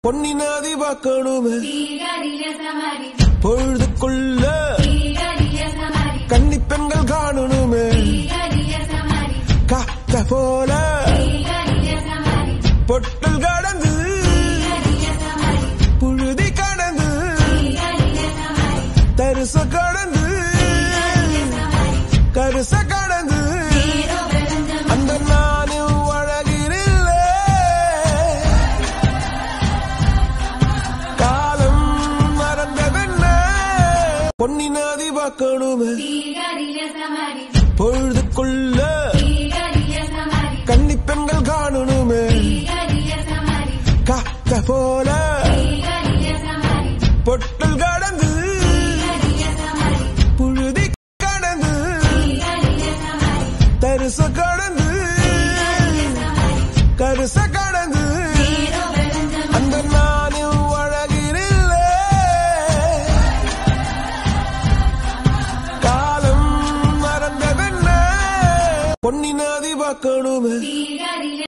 பொன்னினாதி பார்க்கணுமே தீகரிய சமரி பொழுதுக்குள்ள தீகரிய சமரி கன்னி பெண்கள் காணணுமே தீகரிய சமரி காத்த போல தீகரிய சமரி பொட்டல் கடந்து தீகரிய சமரி புழுதி கடந்து தீகரிய சமரி தரிச கடந்து கருச கடந்து ஏதோ பிரபஞ்சம் அந்த நானும் அழகினில்ல காலம் மறந்ததென்ன பொன்னினாதி பார்க்கணுமே தீகரிய சமரி பொழுதுக்குள்ள தீகரிய சமரி கன்னி பெண்கள் காணணுமே தீகரிய சமரி காத்த போல தீகரிய சமரி பொட்டல் கடந்து தீகரிய சமரி புழுதி கடந்து தீகரிய சமரி தரிச கடந்து கருச கடந்து ஏதோ பிரபஞ்சம் அந்த நானும் அழகினில்ல காலம் மறந்ததென்ன பொன்னினாதி பார்க்கணுமே தீகரிய